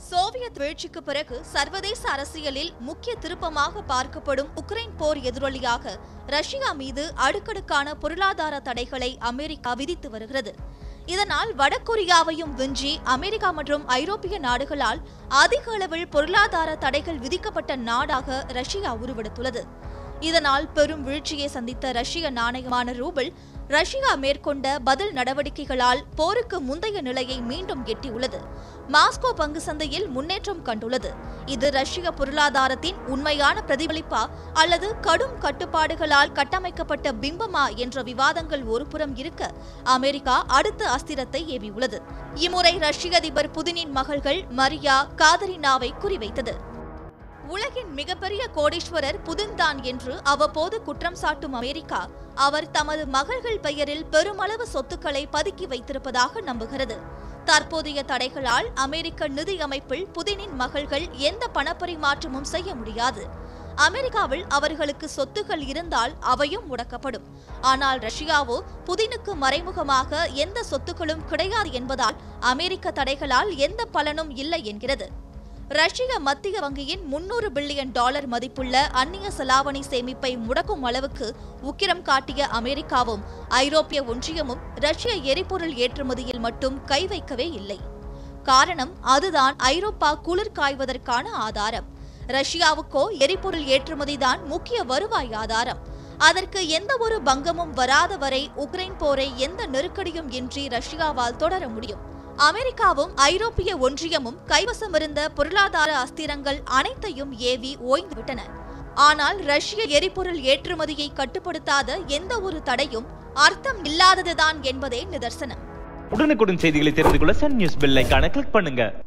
Soviet வீழ்ச்சிக்கு பிறகு சர்வதேச அரசியலில் முக்கிய திருப்பமாக பார்க்கப்படும் உக்ரைன் போர் எதிரொலியாக ரஷ்யா மீது அடுக்கடுக்கான பொருளாதார தடைகளை அமெரிக்கா விதித்து வருகிறது இதனால் வடகொரியாவையும் விஞ்சி அமெரிக்கா மற்றும் ஐரோப்பிய நாடுகளால் அதிக அளவில் பொருளாதார தடைகள் விதிக்கப்பட்ட நாடாக ரஷ்யா உருவெடுத்துள்ளது இதனால் பெரும் வீழ்ச்சியை சந்தித்த ரஷ்ய நாணயமான ரூபிள் ரஷ்யா மேற்கொண்ட பதில் நடவடிக்கைகளால் போருக்கு முந்தைய நிலையை மீண்டும் எட்டியுள்ளது மாஸ்கோ பங்கு சந்தையில் முன்னேற்றம் கண்டுள்ளது இது ரஷ்ய பொருளாதாரத்தின் உண்மையான பிரதிபலிப்பா அல்லது கடும் கட்டுப்பாடுகளால் கட்டமைக்கப்பட்ட பிம்பமா என்ற விவாதங்கள் ஒருபுறம் இருக்க அமெரிக்கா அடுத்த அஸ்திரத்தை ஏவியுள்ளது இம்முறை ரஷ்ய அதிபர் புதினின் மகள்கள் மரியா காதரினாவை குறிவைத்தது உலகின் மிகப்பெரிய கோடீஸ்வரர் புதின்தான் என்று அவ்வப்போது குற்றம் சாட்டும் அமெரிக்கா அவர் தமது மகள்கள் பெயரில் பெருமளவு சொத்துக்களை பதுக்கி வைத்திருப்பதாக நம்புகிறது தற்போதைய தடைகளால் அமெரிக்க நிதி அமைப்பில் புதினின் மகள்கள் எந்த பணப்பரிமாற்றமும் செய்ய முடியாது அமெரிக்காவில் அவர்களுக்கு சொத்துகள் இருந்தால் அவையும் முடக்கப்படும் ஆனால் ரஷ்யாவோ புதினுக்கு மறைமுகமாக எந்த சொத்துக்களும் கிடையாது என்பதால் அமெரிக்க தடைகளால் எந்த பலனும் இல்லை என்கிறது ரஷ்ய மத்திய வங்கியின் முன்னூறு பில்லியன் டாலர் மதிப்புள்ள அந்நிய செலாவணி சேமிப்பை முடக்கும் அளவுக்கு உக்கிரம் காட்டிய அமெரிக்காவும் ஐரோப்பிய ஒன்றியமும் ரஷ்ய எரிபொருள் ஏற்றுமதியில் மட்டும் கை வைக்கவே இல்லை காரணம் அதுதான் ஐரோப்பா குளிர் காய்வதற்கான ஆதாரம் ரஷ்யாவுக்கோ எரிபொருள் ஏற்றுமதிதான் முக்கிய வருவாய் ஆதாரம் அதற்கு எந்த ஒரு பங்கமும் வராத வரை உக்ரைன் போரை எந்த நெருக்கடியும் இன்றி ரஷ்யாவால் தொடர முடியும் அமெரிக்காவும் ஐரோப்பிய ஒன்றியமும் கைவசமிருந்த பொருளாதார அஸ்திரங்கள் அனைத்தையும் ஏவி ஓய்ந்துவிட்டன ஆனால் ரஷ்ய எரிபொருள் ஏற்றுமதியை கட்டுப்படுத்தாத எந்த ஒரு தடையும் அர்த்தம் இல்லாததுதான் என்பதே நிதர்சனம் உடனுக்குடன் செய்திகளை தெரிந்து கொள்ள சன் நியூஸ் பெல் ஐகானை கிளிக் பண்ணுங்க